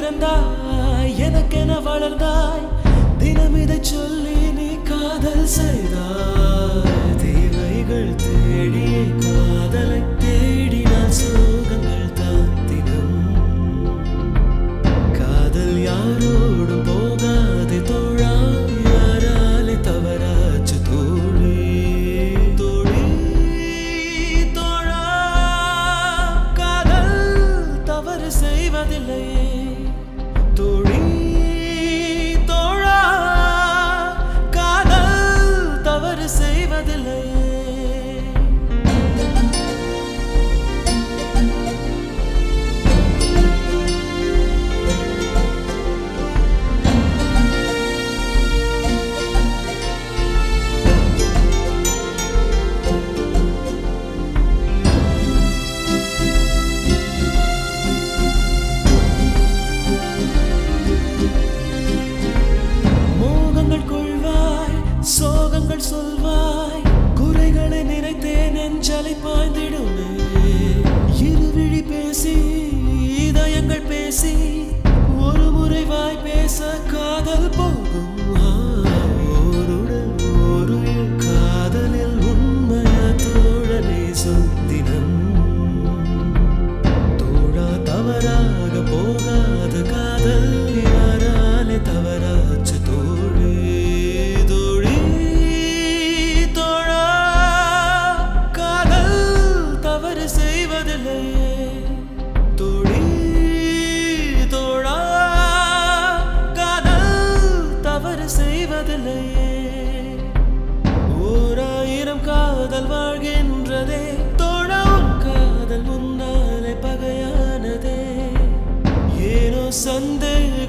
பிறந்தாய் எனக்கென வளர்ந்தாய் தினம் இதை சொல்லி நீ காதல் செய்தாய் தேவைகள் தேடியே காதலை தேடினால் சோகங்கள் தான் தினம் காதல் யாரோடும் போகாதே தோழா யாராலே தவறாச்சு தோழி தோழி தோழா காதல் தவறு செய்வதில்லையே தோழி தோழா காதல் தவறு செய்வதில்லையே மோகங்கள் கொள்வாய் சோகங்கள் சொல்வாய் குறைகளை நினைத்தே நெஞ்சலை பாய்ந்திடுமே இருவிழி பேசி இதயங்கள் பேசி ஒரு முறை வாய் பேச காதல் போகும் ஆ, ஓருடல் ஒரு இல் காதலில் உண்மையா தோழனே சொத்தினம் தோழா தவறாக போகாத காதல் யாராலே தவறாச்சு தோழி தோழி தோழா காதல் தவறு செய்வதில்லையே தோழி தோழா காதல் தவறு செய்வதில்லையே ஓராயிரம் காதல் வாழ்கின்றதே தோழா உன் காதல் முன்னாலே பகையானதே ஏனோ சந்தேகம்